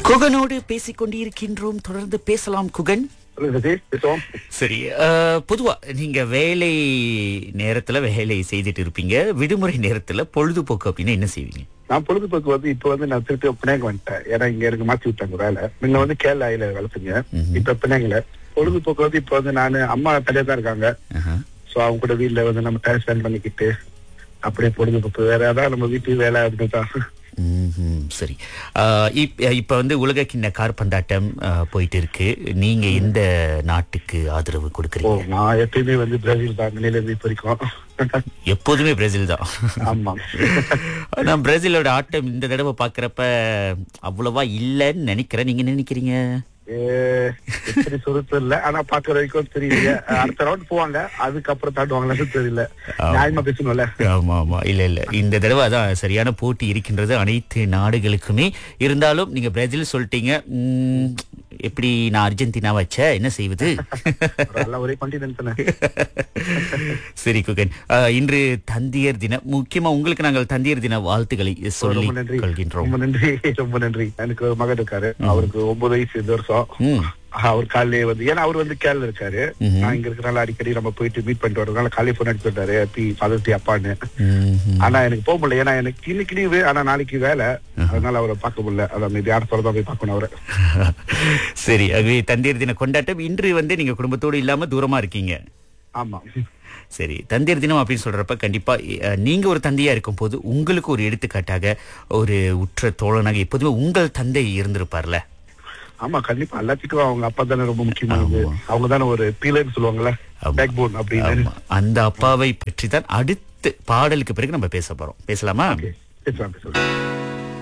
குகனோடு பேசிக் கொண்டிருக்கின்றோம் தொடர்ந்து பேசலாம் குகன் சொல்லுங்க பேசுவோம் சரி அஹ், பொதுவா நீங்க வேலை நேரத்துல வேலை செய்துட்டு இருப்பீங்க விடுமுறை நேரத்துல பொழுதுபோக்கு அப்படின்னா என்ன செய்வீங்க நான் பொழுதுபோக்கு வந்து இப்ப வந்து நான் திருப்பி பினாங்க வந்துட்டேன் ஏன்னா இங்க எனக்கு மாத்தி விட்டாங்க வேலை முன்ன வந்து கேரளாயில வேலை செஞ்சேன் இப்ப பினாங்கல பொழுதுபோக்கு வந்து இப்ப வந்து நானு அம்மா தனியா தான் இருக்காங்க ஆஹா. சோ அவங்க கூட வீட்ல வந்து நம்ம டைம் ஸ்பெண்ட் பண்ணிக்கிட்டு அப்படியே பொழுதுபோக்கு வேற அதான் நம்ம வீட்டு வேலை அப்படிதான் ம்ஹும். சரி அஹ், இப்- இப்ப வந்து உலக கிண்ண கார்பந்தாட்டம் அஹ், போயிட்டு இருக்கு நீங்க எந்த நாட்டுக்கு ஆதரவு ஓ கொடுக்குறீங்க நான் எப்பயுமே வந்து பிரேசில் தான் நிலையில இருந்து இப்ப வரைக்கும் எப்போதுமே பிரேசில் தான் ஆமா நான் பிரேசிலோட ஆட்டம் இந்த தடவை பாக்குறப்ப அவ்வளவா இல்லைன்னு நினைக்கிறேன் நீங்க என்ன நினைக்கிறீங்க ஏ, எப்படி சொல்றது இல்ல ஆனா பாக்குற வரைக்கும் தெரியல அடுத்த ரவுண்ட் போவாங்க அதுக்கப்புறம் தாண்டுவாங்களான்னு தெரியல நியாயமா பேசணும்ல ஆமா ஆமா இல்ல இல்ல இந்த தடவை அதான் சரியான போட்டி இருக்கின்றது அனைத்து நாடுகளுக்குமே இருந்தாலும் நீங்க பிரேசில் சொல்லிட்டீங்க உம், எப்படி நான் அர்ஜென்டினா வச்ச என்ன செய்வது எல்லாம் ஒரே கண்டினென்ட் தானே சரி குகன் அஹ், இன்று தந்தியர் தினம் முக்கியமா உங்களுக்கு நாங்கள் தந்தியர் தின வாழ்த்துக்களை சொல்லி ரொம்ப நன்றி கொள்கின்றோம் ரொம்ப நன்றி ரொம்ப நன்றி எனக்கு ஒரு மகன் இருக்காரு அவருக்கு ஒன்பது வயசு இந்த வருஷம் ம் அவர் காலையிலே வந்து ஏன்னா அவர் வந்து கேரள இருக்காரு நான் இங்க இருக்கனால அடிக்கடி நம்ம போயிட்டு மீட் பண்ணிட்டு வரதுனால காலையில போன் அடிச்சு விட்டாரு ஹாப்பி ஃபாதர்ஸ் டே அப்பான்னு ம்ஹும். ஆனா எனக்கு போக முடியல ஏன்னா எனக்கு இன்னைக்கு லீவு ஆனா நாளைக்கு வேலை அதனால அவரை பார்க்க முடியல அதான் இது யார் தான் போய் பார்க்கணும் அவரை சரி ஆகவே தந்தியர் தின கொண்டாட்டம் இன்று வந்து நீங்க குடும்பத்தோடு இல்லாம தூரமா இருக்கீங்க ஆமா சரி தந்தையர் தினம் அப்படின்னு சொல்றப்ப கண்டிப்பா அஹ், நீங்க ஒரு தந்தையா இருக்கும் போது உங்களுக்கு ஒரு எடுத்துக்காட்டாக ஒரு உற்ற தோழனாக எப்போதுமே உங்கள் தந்தை இருந்திருப்பார்ல ஆமா கண்டிப்பா எல்லாத்துக்கும் அவங்க அப்பா தானே ரொம்ப முக்கியமானது அவங்க தானே ஒரு பீலர்னு சொல்லுவாங்கல்ல ஆமா. பேக் போன் அப்படின்னு ஆமா. அந்த அப்பாவை பற்றி தான் அடுத்து பாடலுக்கு பிறகு நம்ம பேச போறோம் பேசலாமா பேசலாம் பேசலாம்